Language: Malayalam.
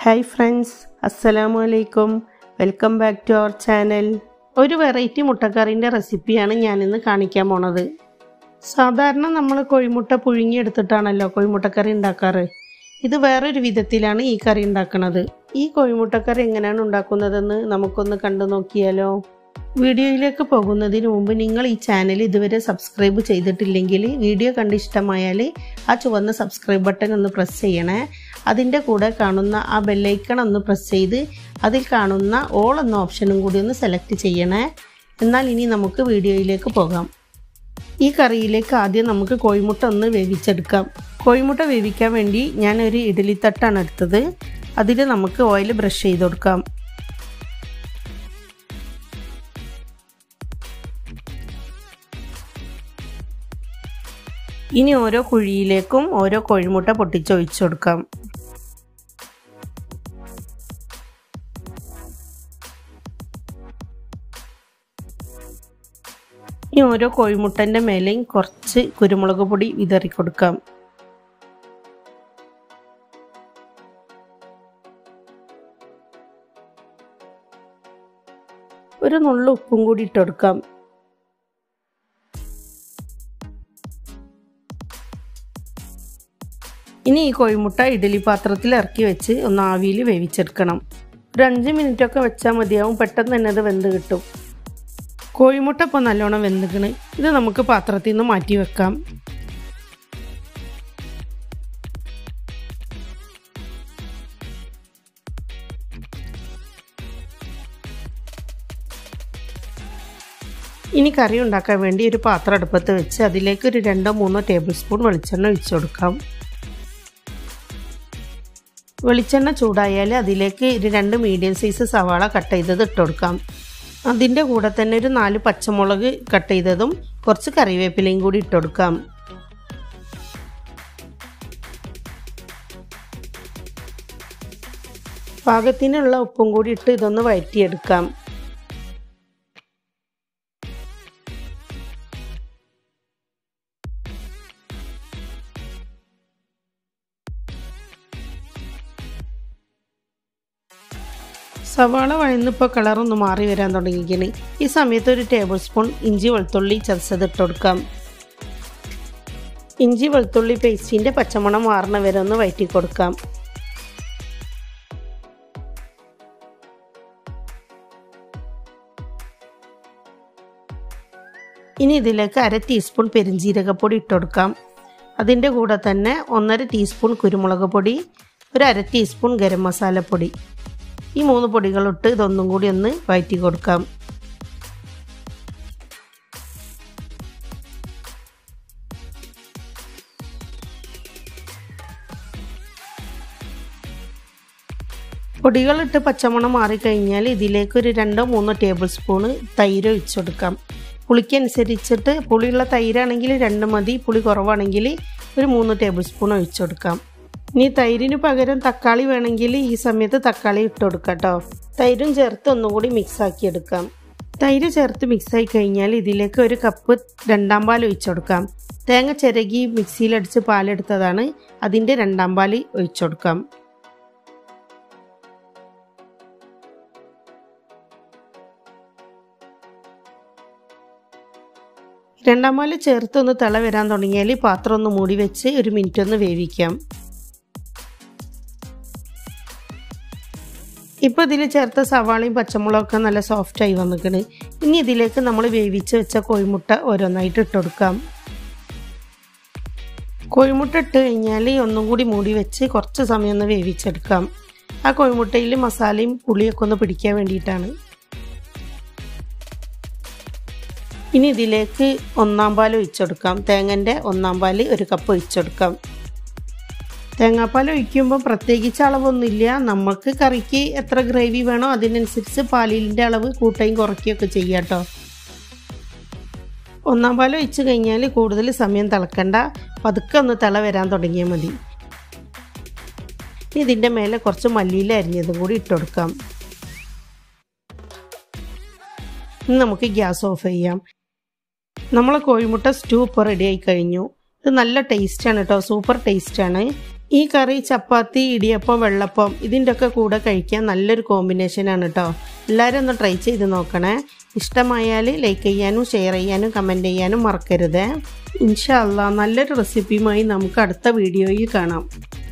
ഹായ് ഫ്രണ്ട്സ് അസ്സലാമു അലൈക്കും welcome back to our channel ഒരു വെറൈറ്റി മുട്ടക്കറിൻ്റെ റെസിപ്പിയാണ് ഞാനിന്ന് കാണിക്കാൻ പോണത് സാധാരണ നമ്മൾ കോഴിമുട്ട പുഴുങ്ങിയെടുത്തിട്ടാണല്ലോ കോഴിമുട്ടക്കറി ഉണ്ടാക്കാറ് ഇത് വേറൊരു വിധത്തിലാണ് ഈ കറി ഉണ്ടാക്കുന്നത് ഈ കോഴിമുട്ടക്കറി എങ്ങനെയാണ് ഉണ്ടാക്കുന്നതെന്ന് നമുക്കൊന്ന് കണ്ടു നോക്കിയാലോ വീഡിയോയിലേക്ക് പോകുന്നതിന് മുമ്പ് നിങ്ങൾ ഈ ചാനൽ ഇതുവരെ സബ്സ്ക്രൈബ് ചെയ്തിട്ടില്ലെങ്കിൽ വീഡിയോ കണ്ട് ഇഷ്ടമായാൽ ആ ചുവന്ന സബ്സ്ക്രൈബ് ബട്ടൺ ഒന്ന് പ്രസ് ചെയ്യണേ അതിൻ്റെ കൂടെ കാണുന്ന ആ ബെല്ലൈക്കൺ ഒന്ന് പ്രസ് ചെയ്ത് അതിൽ കാണുന്ന ഓൾ എന്ന ഓപ്ഷനും കൂടി ഒന്ന് സെലക്ട് ചെയ്യണേ എന്നാൽ ഇനി നമുക്ക് വീഡിയോയിലേക്ക് പോകാം ഈ കറിയിലേക്ക് ആദ്യം നമുക്ക് കോഴിമുട്ട ഒന്ന് വേവിച്ചെടുക്കാം കോഴിമുട്ട വേവിക്കാൻ വേണ്ടി ഞാൻ ഒരു ഇഡ്ഡലിത്തട്ടാണ് എടുത്തത് അതിൽ നമുക്ക് ഓയിൽ ബ്രഷ് ചെയ്ത് കൊടുക്കാം ഇനി ഓരോ കുഴിയിലേക്കും ഓരോ കോഴിമുട്ട പൊട്ടിച്ചൊഴിച്ചു കൊടുക്കാം ഇനി ഓരോ കോഴിമുട്ടൻ്റെ മേലെയും കുറച്ച് കുരുമുളക് പൊടി വിതറി കൊടുക്കാം ഒരു നുള്ളു ഉപ്പും കൂടി ഇട്ട് കൊടുക്കാം ഇനി ഈ കോഴിമുട്ട ഇഡലി പാത്രത്തിൽ ഇറക്കി വെച്ച് ഒന്ന് ആവിയിൽ വേവിച്ചെടുക്കണം ഒരു അഞ്ച് മിനിറ്റൊക്കെ വെച്ചാൽ മതിയാവും പെട്ടെന്ന് തന്നെ അത് വെന്ത് കിട്ടും കോഴിമുട്ട ഇപ്പോൾ നല്ലോണം വെന്തിക്കണ് ഇത് നമുക്ക് പാത്രത്തിൽ നിന്ന് മാറ്റി വെക്കാം ഇനി കറി ഉണ്ടാക്കാൻ വേണ്ടി ഒരു പാത്രം അടുപ്പത്ത് വെച്ച് അതിലേക്ക് ഒരു രണ്ടോ മൂന്നോ ടേബിൾ സ്പൂൺ വെളിച്ചെണ്ണ ഒഴിച്ചു കൊടുക്കാം വെളിച്ചെണ്ണ ചൂടായാൽ അതിലേക്ക് ഒരു രണ്ട് മീഡിയം സൈസ് സവാള കട്ട് ചെയ്തത് ഇട്ട് കൊടുക്കാം അതിൻ്റെ കൂടെ തന്നെ ഒരു നാല് പച്ചമുളക് കട്ട് ചെയ്തതും കുറച്ച് കറിവേപ്പിലയും കൂടി ഇട്ട് കൊടുക്കാം പാകത്തിനുള്ള ഉപ്പും കൂടി ഇട്ട് ഇതൊന്ന് വഴറ്റിയെടുക്കാം സവാള വഴന്നിപ്പോൾ കളറൊന്ന് മാറി വരാൻ തുടങ്ങിയിരിക്കണ് ഈ സമയത്ത് ഒരു ടേബിൾ സ്പൂൺ ഇഞ്ചി വെളുത്തുള്ളി ചതച്ചത് ഇട്ട് കൊടുക്കാം ഇഞ്ചി വെളുത്തുള്ളി പേസ്റ്റിൻ്റെ പച്ചമണം മാറണ വരെ ഒന്ന് വയറ്റി കൊടുക്കാം ഇനി ഇതിലേക്ക് അര ടീസ്പൂൺ പെരിഞ്ജീരകപ്പൊടി ഇട്ട് കൊടുക്കാം അതിൻ്റെ കൂടെ തന്നെ ഒന്നര ടീസ്പൂൺ കുരുമുളക് പൊടി ഒരു അര ടീസ്പൂൺ ഗരം മസാലപ്പൊടി ഈ മൂന്ന് പൊടികളിട്ട് ഇതൊന്നും കൂടി ഒന്ന് വഴറ്റി കൊടുക്കാം പൊടികളിട്ട് പച്ചമണം മാറിക്കഴിഞ്ഞാൽ ഇതിലേക്ക് ഒരു രണ്ടോ മൂന്നോ ടേബിൾ സ്പൂണ് തൈര് ഒഴിച്ചെടുക്കാം പുളിക്കനുസരിച്ചിട്ട് പുളിയുള്ള തൈരാണെങ്കിൽ രണ്ട് മതി പുളി കുറവാണെങ്കിൽ ഒരു മൂന്ന് ടേബിൾ സ്പൂൺ ഒഴിച്ചെടുക്കാം ഇനി തൈരിന് പകരം തക്കാളി വേണമെങ്കിൽ ഈ സമയത്ത് തക്കാളി ഇട്ട് കൊടുക്കാം കേട്ടോ തൈരും ചേർത്ത് ഒന്നും കൂടി മിക്സ് ആക്കി എടുക്കാം തൈര് ചേർത്ത് മിക്സ് ആയി കഴിഞ്ഞാൽ ഇതിലേക്ക് ഒരു കപ്പ് രണ്ടാം പാൽ ഒഴിച്ചെടുക്കാം തേങ്ങ ചിരകി മിക്സിയിലടിച്ച് പാലെടുത്തതാണ് അതിൻ്റെ രണ്ടാം പാൽ ഒഴിച്ചെടുക്കാം രണ്ടാം പാല് ചേർത്ത് ഒന്ന് തിള വരാൻ തുടങ്ങിയാൽ പാത്രം ഒന്ന് മൂടി വെച്ച് ഒരു മിനിറ്റ് ഒന്ന് വേവിക്കാം ഇപ്പോൾ ഇതിൽ ചേർത്ത സവാളയും പച്ചമുളകൊക്കെ നല്ല സോഫ്റ്റായി വന്നിക്കണ് ഇനി ഇതിലേക്ക് നമ്മൾ വേവിച്ച് വെച്ച കോഴിമുട്ട ഓരോന്നായിട്ട് ഇട്ട് കൊടുക്കാം കോഴിമുട്ട ഇട്ട് കഴിഞ്ഞാൽ ഒന്നും കൂടി മൂടി വെച്ച് കുറച്ച് സമയം ഒന്ന് വേവിച്ചെടുക്കാം ആ കോഴിമുട്ടയിൽ മസാലയും പുളിയൊക്കെ ഒന്ന് പിടിക്കാൻ വേണ്ടിയിട്ടാണ് ഇനി ഇതിലേക്ക് ഒന്നാം പാൽ ഒഴിച്ചെടുക്കാം തേങ്ങൻ്റെ ഒന്നാം പാൽ ഒരു കപ്പ് ഒഴിച്ചെടുക്കാം തേങ്ങാപ്പാൽ ഒഴിക്കുമ്പോൾ പ്രത്യേകിച്ച് അളവൊന്നുമില്ല നമുക്ക് കറിക്ക് എത്ര ഗ്രേവി വേണോ അതിനനുസരിച്ച് പാലിൻ്റെ അളവ് കൂട്ടുകയും കുറയ്ക്കുകയൊക്കെ ചെയ്യാം കേട്ടോ ഒന്നാം പാൽ ഒഴിച്ച് കഴിഞ്ഞാൽ കൂടുതൽ സമയം തിളക്കണ്ട പതുക്കെ ഒന്ന് തിള വരാൻ തുടങ്ങിയാൽ മതി ഇതിൻ്റെ മേലെ കുറച്ച് മല്ലിയില അരിഞ്ഞതും കൂടി ഇട്ട് കൊടുക്കാം ഇനി നമുക്ക് ഗ്യാസ് ഓഫ് ചെയ്യാം നമ്മളെ കോഴിമുട്ട സ്റ്റൂ ഇപ്പോൾ റെഡി ആയി കഴിഞ്ഞു ഇത് നല്ല ടേസ്റ്റാണ് കേട്ടോ സൂപ്പർ ടേസ്റ്റാണ് ഈ കറി ചപ്പാത്തി ഇടിയപ്പം വെള്ളപ്പം ഇതിൻ്റെ ഒക്കെ കൂടെ കഴിക്കാൻ നല്ലൊരു കോമ്പിനേഷനാണ് കേട്ടോ എല്ലാവരും ഒന്ന് ട്രൈ ചെയ്ത് നോക്കണേ ഇഷ്ടമായാൽ ലൈക്ക് ചെയ്യാനും ഷെയർ ചെയ്യാനും കമൻറ്റ് ചെയ്യാനും മറക്കരുത് ഇൻഷാ അല്ലാ നല്ലൊരു റെസിപ്പിയുമായി നമുക്ക് അടുത്ത വീഡിയോയിൽ കാണാം